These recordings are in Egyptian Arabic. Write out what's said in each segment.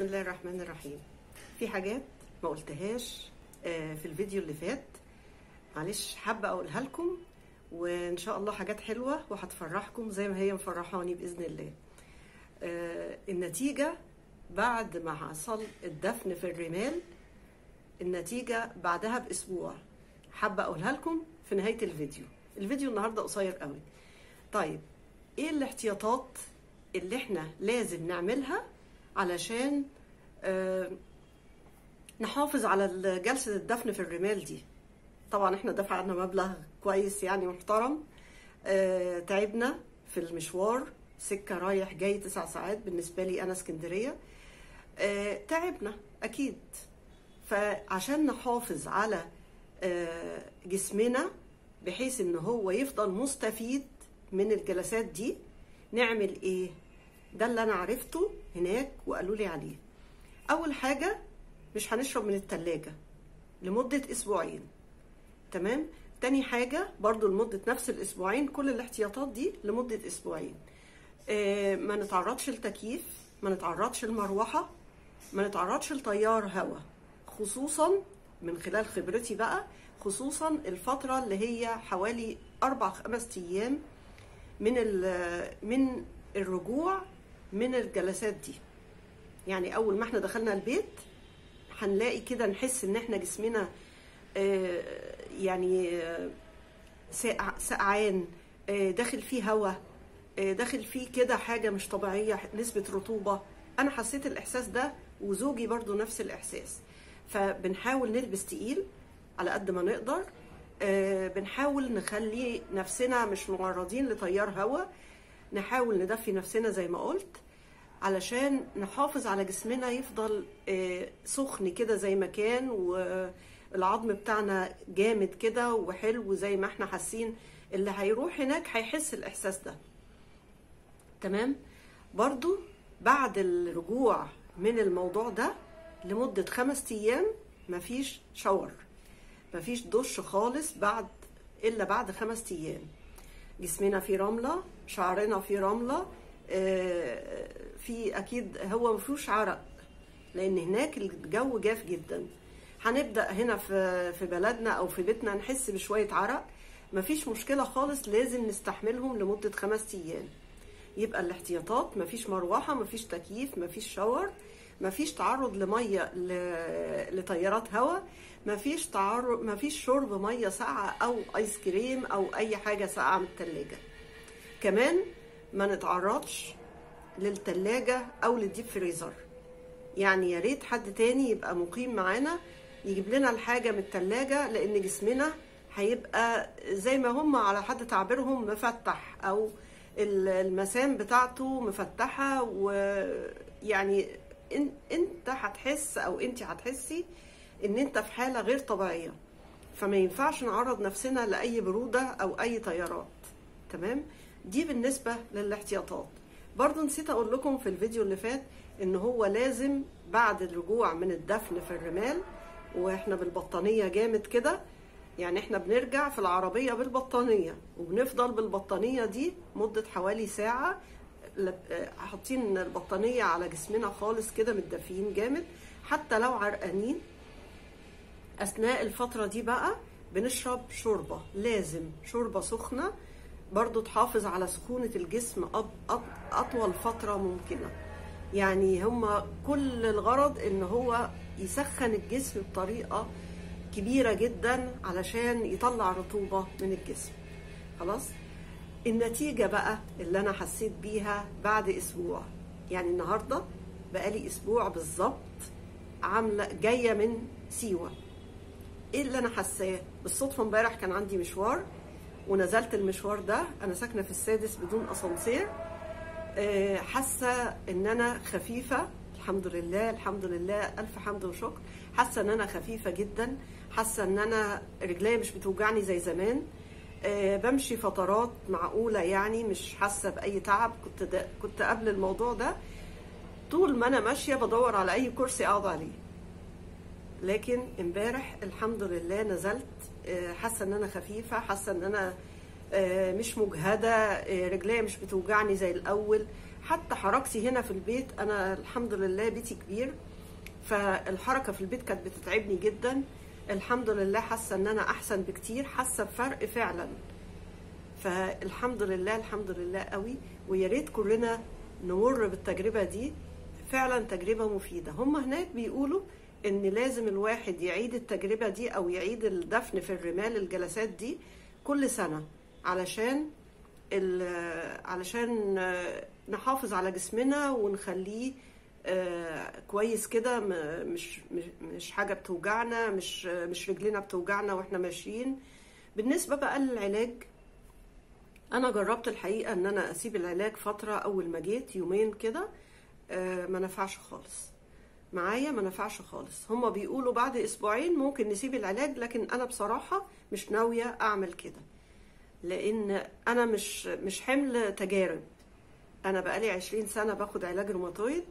بسم الله الرحمن الرحيم في حاجات ما قلتهاش آه، في الفيديو اللي فات معلش حابة أقولها لكم وإن شاء الله حاجات حلوة وهتفرحكم زي ما هي مفرحاني بإذن الله آه، النتيجة بعد ما حصل الدفن في الرمال النتيجة بعدها بأسبوع حابة أقولها لكم في نهاية الفيديو الفيديو النهاردة قصير قوي طيب إيه الاحتياطات اللي إحنا لازم نعملها علشان آه، نحافظ على جلسة الدفن في الرمال دي طبعا احنا دفعنا مبلغ كويس يعني محترم آه، تعبنا في المشوار سكة رايح جاي تسع ساعات بالنسبة لي أنا اسكندرية آه، تعبنا أكيد فعشان نحافظ على آه، جسمنا بحيث ان هو يفضل مستفيد من الجلسات دي نعمل ايه ده اللي انا عرفته هناك وقالوا لي عليه اول حاجه مش هنشرب من التلاجة لمده اسبوعين تمام تاني حاجه برضو لمده نفس الاسبوعين كل الاحتياطات دي لمده اسبوعين آه ما نتعرضش لتكييف ما نتعرضش لمروحه ما نتعرضش لتيار هواء خصوصا من خلال خبرتي بقى خصوصا الفتره اللي هي حوالي اربع خمس ايام من من الرجوع من الجلسات دي يعني اول ما احنا دخلنا البيت هنلاقي كده نحس ان احنا جسمنا آه، يعني آه، ساقع- سقعان آه، داخل فيه هواء آه، داخل فيه كده حاجه مش طبيعيه نسبه رطوبه انا حسيت الاحساس ده وزوجي برضو نفس الاحساس فبنحاول نلبس تقيل على قد ما نقدر آه، بنحاول نخلي نفسنا مش معرضين لتيار هواء نحاول ندفي نفسنا زي ما قلت علشان نحافظ على جسمنا يفضل آه، سخن كده زي ما كان والعظم بتاعنا جامد كده وحلو زي ما احنا حاسين اللي هيروح هناك هيحس الاحساس ده تمام برضو بعد الرجوع من الموضوع ده لمدة خمس أيام مفيش شاور مفيش دش خالص بعد إلا بعد خمس أيام جسمنا فيه رملة شعرنا فيه رملة آه، في أكيد هو مفيهوش عرق لأن هناك الجو جاف جدا هنبدأ هنا في في بلدنا أو في بيتنا نحس بشوية عرق مفيش مشكلة خالص لازم نستحملهم لمدة خمس أيام يبقى الاحتياطات مفيش مروحة مفيش تكييف مفيش شاور مفيش تعرض لمية ل- لتيارات هواء مفيش تعرض مفيش شرب مية ساقعة أو آيس كريم أو أي حاجة ساقعة من التلاجة كمان ما نتعرضش للتلاجة أو للديب فريزر يعني يا ريت حد تاني يبقى مقيم معانا يجيب لنا الحاجة من التلاجة لأن جسمنا هيبقى زي ما هم على حد تعبيرهم مفتح أو ال- المسام بتاعته مفتحة ويعني إن- انت هتحس او انت هتحسي ان انت في حالة غير طبيعية فما ينفعش نعرض نفسنا لأي برودة أو أي تيارات تمام دي بالنسبة للاحتياطات برضو نسيت أقول لكم في الفيديو اللي فات إن هو لازم بعد الرجوع من الدفن في الرمال وإحنا بالبطانية جامد كده يعني إحنا بنرجع في العربية بالبطانية وبنفضل بالبطانية دي مدة حوالي ساعة ل- آه، حاطين البطانية على جسمنا خالص كده متدفيين جامد حتى لو عرقانين اثناء الفتره دي بقى بنشرب شوربه لازم شوربه سخنه برضو تحافظ على سخونه الجسم أط- أط- اطول فتره ممكنه يعني هما كل الغرض ان هو يسخن الجسم بطريقه كبيره جدا علشان يطلع رطوبه من الجسم خلاص النتيجة بقى اللي أنا حسيت بيها بعد أسبوع يعني النهاردة بقالي أسبوع بالظبط عاملة جاية من سيوة ايه اللي انا حاساه بالصدفه امبارح كان عندي مشوار ونزلت المشوار ده انا ساكنه في السادس بدون اسانسير آه، حاسه ان انا خفيفه الحمد لله الحمد لله الف حمد وشكر حاسه ان انا خفيفه جدا حاسه ان انا رجليا مش بتوجعني زي زمان آه، بمشي فترات معقوله يعني مش حاسه باي تعب كنت ده كنت قبل الموضوع ده طول ما انا ماشيه بدور على اي كرسي اقعد عليه لكن امبارح الحمد لله نزلت آه، حاسه ان انا خفيفه حاسه ان انا آه، مش مجهده آه، رجليا مش بتوجعني زي الاول حتى حركتي هنا في البيت انا الحمد لله بيتي كبير فالحركه في البيت كانت بتتعبني جدا الحمد لله حاسه ان انا احسن بكتير حاسه بفرق فعلا فالحمد لله الحمد لله قوي ويا ريت كلنا نمر بالتجربه دي فعلا تجربه مفيده هم هناك بيقولوا ان لازم الواحد يعيد التجربه دي او يعيد الدفن في الرمال الجلسات دي كل سنه علشان علشان نحافظ على جسمنا ونخليه كويس كده مش مش حاجه بتوجعنا مش مش رجلنا بتوجعنا واحنا ماشيين بالنسبه بقى للعلاج انا جربت الحقيقه ان انا اسيب العلاج فتره اول ما جيت يومين كده ما نفعش خالص معايا ما نفعش خالص هما بيقولوا بعد اسبوعين ممكن نسيب العلاج لكن انا بصراحه مش ناويه اعمل كده لان انا مش مش حمل تجارب انا بقالي عشرين سنه باخد علاج روماتويد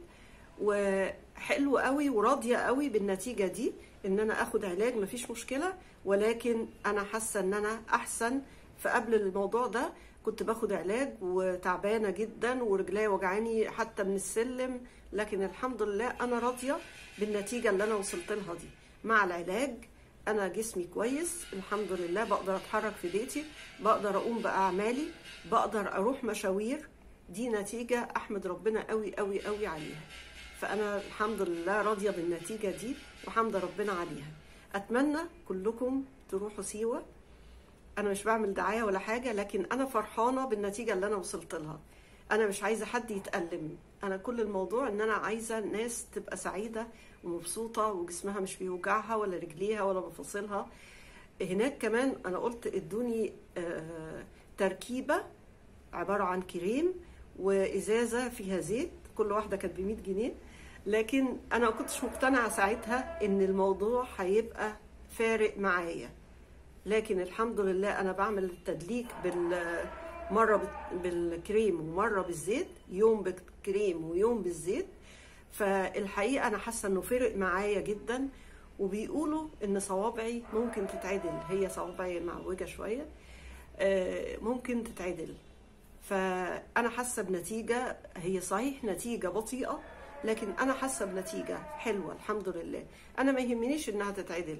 وحلو قوي وراضيه قوي بالنتيجه دي ان انا اخد علاج مفيش مشكله ولكن انا حاسه ان انا احسن فقبل الموضوع ده كنت باخد علاج وتعبانه جدا ورجلي وجعاني حتى من السلم لكن الحمد لله انا راضيه بالنتيجه اللي انا وصلت لها دي مع العلاج انا جسمي كويس الحمد لله بقدر اتحرك في بيتي بقدر اقوم باعمالي بقدر اروح مشاوير دي نتيجه احمد ربنا قوي قوي قوي عليها فانا الحمد لله راضيه بالنتيجه دي وحمد ربنا عليها اتمنى كلكم تروحوا سيوه انا مش بعمل دعايه ولا حاجه لكن انا فرحانه بالنتيجه اللي انا وصلت لها انا مش عايزه حد يتالم انا كل الموضوع ان انا عايزه الناس تبقى سعيده ومبسوطه وجسمها مش بيوجعها ولا رجليها ولا مفاصلها هناك كمان انا قلت ادوني تركيبه عباره عن كريم وازازه فيها زيت كل واحده كانت ب 100 جنيه لكن انا ما كنتش مقتنعه ساعتها ان الموضوع هيبقى فارق معايا لكن الحمد لله انا بعمل التدليك بال مره بالكريم ومره بالزيت يوم بالكريم ويوم بالزيت فالحقيقه انا حاسه انه فرق معايا جدا وبيقولوا ان صوابعي ممكن تتعدل هي صوابعي معوجه شويه ممكن تتعدل فانا حاسه بنتيجه هي صحيح نتيجه بطيئه لكن انا حاسه بنتيجه حلوه الحمد لله انا ما يهمنيش انها تتعدل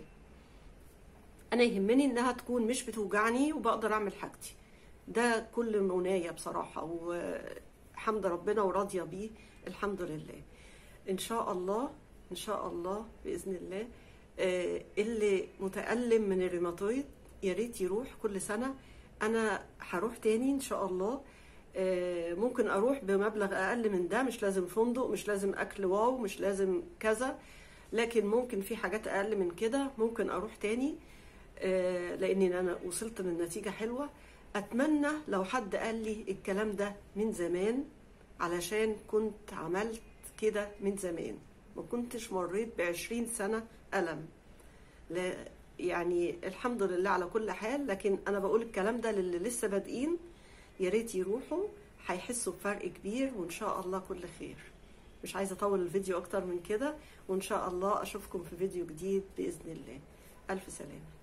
انا يهمني انها تكون مش بتوجعني وبقدر اعمل حاجتي ده كل منايا بصراحه وحمد ربنا وراضيه بيه الحمد لله ان شاء الله ان شاء الله باذن الله اللي متالم من الريماتويد يا ريت يروح كل سنه انا هروح تاني ان شاء الله ممكن اروح بمبلغ اقل من ده مش لازم فندق مش لازم اكل واو مش لازم كذا لكن ممكن في حاجات اقل من كده ممكن اروح تاني لاني انا وصلت للنتيجه حلوه اتمنى لو حد قال لي الكلام ده من زمان علشان كنت عملت كده من زمان ما كنتش مريت بعشرين سنه الم لا يعني الحمد لله على كل حال لكن انا بقول الكلام ده للي لسه بادئين يا ريت يروحوا هيحسوا بفرق كبير وان شاء الله كل خير مش عايزه اطول الفيديو اكتر من كده وان شاء الله اشوفكم في فيديو جديد باذن الله الف سلامه